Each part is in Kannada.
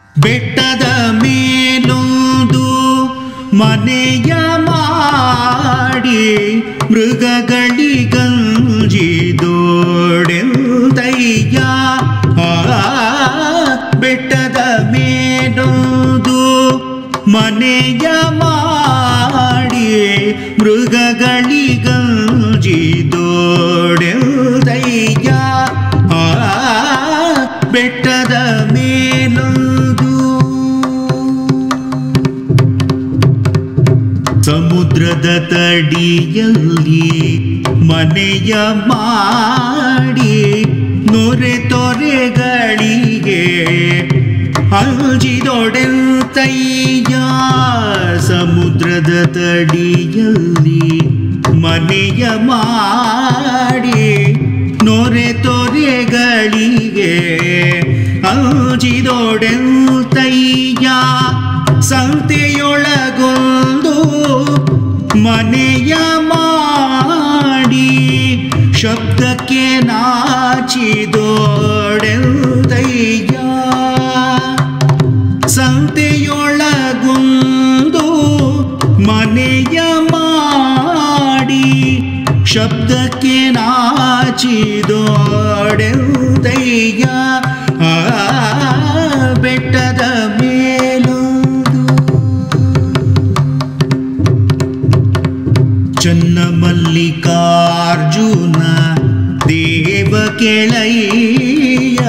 ಬೆಟ್ಟದ ಮೇಲೊಂದು ಮನೆಯ ಮಾಡಿ ಮೃಗಗಳಿಗಂಜಿದೋಡೆಂದಯ್ಯ ಆ ಬೆಟ್ಟದ ಮೇಲೊಂದು ಮನೆಯ ಮಾಡಿ ಮೃಗಗಳಿಗಂಜಿದೋಡೆಂದಯ್ಯ ಆ ಬೆಟ್ಟದ ಮೇಲೊಂದು ಸಮುದ್ರದ ತಡಿಯಲ್ಲಿ ಮನೆಯ ಮಾಡಿ ನೊರೆ ತೊರೆಗಳಿಗೆ ಅಂಜಿದೊಡೆಂತಯ್ಯ ಸಮುದ್ರದ ತಡಿಯಲ್ಲಿ ಮನೆಯ ಮಾಡಿ ನೊರೆ ತೊರೆಗಳಿಗೆ ಅಂಜಿದೊಡೆಂತಯ್ಯ ಸಂತೆಯೊಳಗೊಂದು ಮನೆಯ ಮಾಡಿ ಶಬ್ದಕ್ಕೆ ನಾಚಿದೋಡೆಂದಯ್ಯ ಸಂತೆಯೊಳಗೊಂದು ಮನೆಯ ಮಾಡಿ ಶಬ್ದಕ್ಕೆ ನಾಚಿದೋಡೆಂದಯ್ಯ ಆ ಬೆಟ್ಟದ ಮೇಲೊಂದು ಚನ್ನ ಮಲ್ಲಿಕಾರ್ಜುನ ದೇವ ಕೆಳಯ್ಯ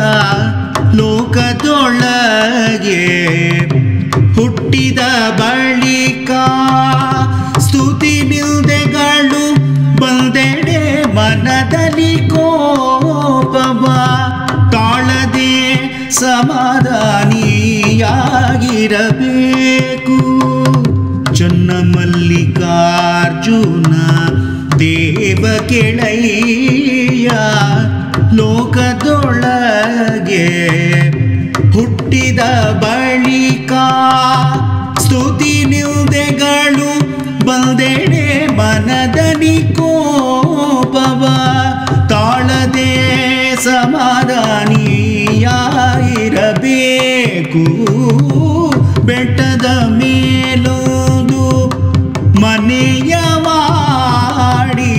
ಲೋಕದೊಳಗೆ ಹುಟ್ಟಿದ ಬಳಿಕ ಸ್ತುತಿ ನಿಲ್ದೆಗಳು ಬಂದೆಡೆ ಮನದಲ್ಲಿ ಕೋಪವ ತಾಳದೆ ಸಮಾಧಾನಿಯಾಗಿರಬೇಕು ಚನ್ನ ಮಲ್ಲಿಕಾರ್ಜುನ ದೇವ ಕೆಳಯ್ಯ ಲೋಕದೊಳಗೆ ಹುಟ್ಟಿದ ಬಳಿಕ ಸ್ತುತಿ ನಿಲ್ದೆಗಳು ಬಂದೆಡೆ ಮನದಲ್ಲಿ ಕೋಪವ ತಾಳದೆ ಸಮಾಧಾನಿಯಾಗಿರಬೇಕು ಬೆಟ್ಟದ ಮೇಲೊಂದು ಮನೆಯ ಮಾಡಿ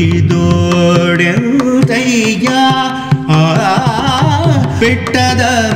ಮೃಗಗಳಿಗಂಜಿದೋಡೆಂದಯ್ಯ ಆ ಬೆಟ್ಟದ